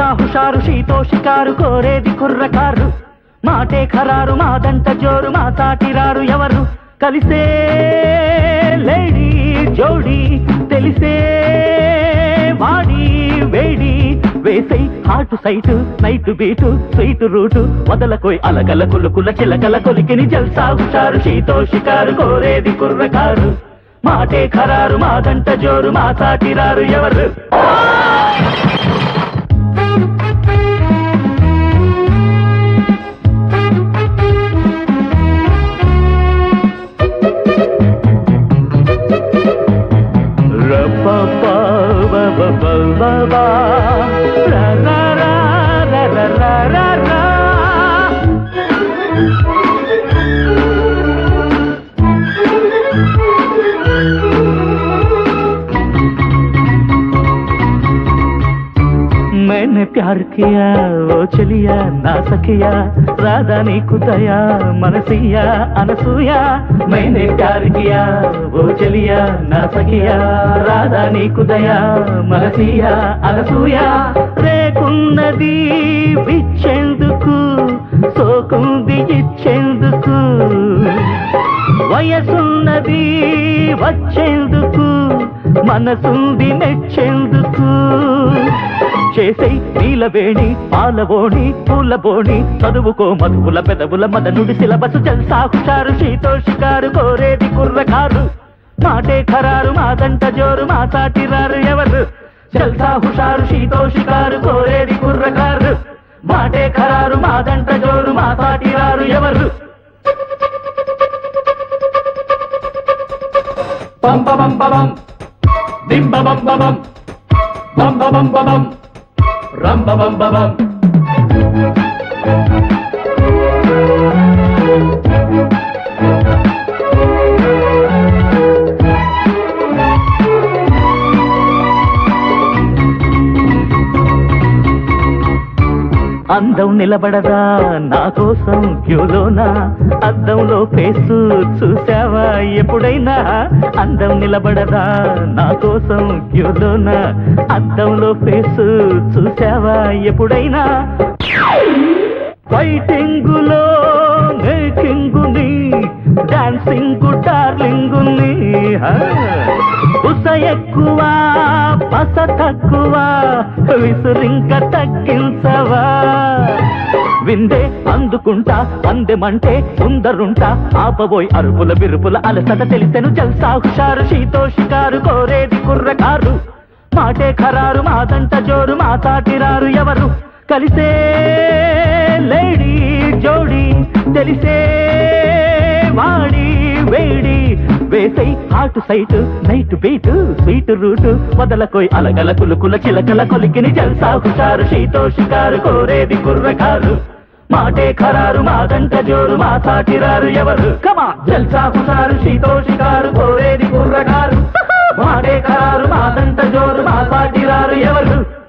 జల్సా హుషారు షీతో షికారు కోరేది కుర్రకారు మాటే ఖరారు మాదంట జోరు మా సాటిరారు ఎవరు కలిసే లేడీ జోడి తెలిసే వాడి వేడి వేసై hot sight night beat sweet route వదలకోయ్ అలగల కులుకుల చిలకల కొలికిని జల్సా హుషారు షీతో షికారు కోరేది కుర్రకారు మాటే ఖరారు మాదంట జోరు మా సాటిరారు ఎవరు Ra-ba-ba-ba-ba-ba-ba. Ra-ra-ra-ra-ra-ra-ra-ra. मैंने प्यार किया ओ चलिया ना सकिया राधा नीకు దయా మనసియా అనసూయ मैंने प्यार किया ओ चलिया ना सकिया రాధా నీకు దయా మనసియా అనసూయ రేకున్నది విచ్చేందుకు సోకుంది ఇచ్చేందుకు వయసున్నది వచ్చేందుకు మనసుంది మెచ్చేందుకు చేసై నీలవేణి పాలవోణి పూలబోణి చదువుకో మధువుల పెదవుల మదనుడి సిలబసు జల్సా హుషారు షీతో షికారు కోరేది కుర్రకారు మాటే ఖరారు మాదంట జోరు మా సాటిరారు ఎవరు జల్సా హుషారు షీతో షికారు కోరేది కుర్రకారు మాటే ఖరారు మాదంట జోరు మా సాటిరారు ఎవరు పం పం పం దిం పం పం బం బం బం రం బం బం అందం నిలబడదా నా కోసం క్యూలోనా అద్దంలో ఫేసు చూసావా ఎప్పుడైనా అందం నిలబడదా నా కోసం క్యూలోనా అద్దంలో ఫేసు చూసావా ఎప్పుడైనా ఫైటింగులో మేకింగుని డాన్సింగ్ డార్లింగుని ఉస ఎక్కువ పస తక్కువ విసురింక తగ్గించవా విందే అందుకుంటా అందెమంటే సుందరుంటా ఆపబోయ్ అరుపుల బిరుపుల అలసట తెలిసెను జల్సా హుషారు షీతో షికారు కోరేది కుర్రకారు మాటే ఖరారు మాదంట జోరు మా సాటిరారు ఎవరు కలిసే లేడీ జోడి తెలిసే వాడి వేడి వేసై hot sight night beat sweet route వదలకోయ్ అలగల కులుకుల చిలకల కొలికిని జల్సా హుషారు షీతో షికారు కోరేది కుర్రకారు మాటే ఖరారు మాదంట జోరు మా సాటిరారు ఎవరు కమా జల్సా హుషారు షీతో షికారు కోరేది కుర్రకారు మాటే ఖరారు మాదంట జోరు మా సాటిరారు ఎవరు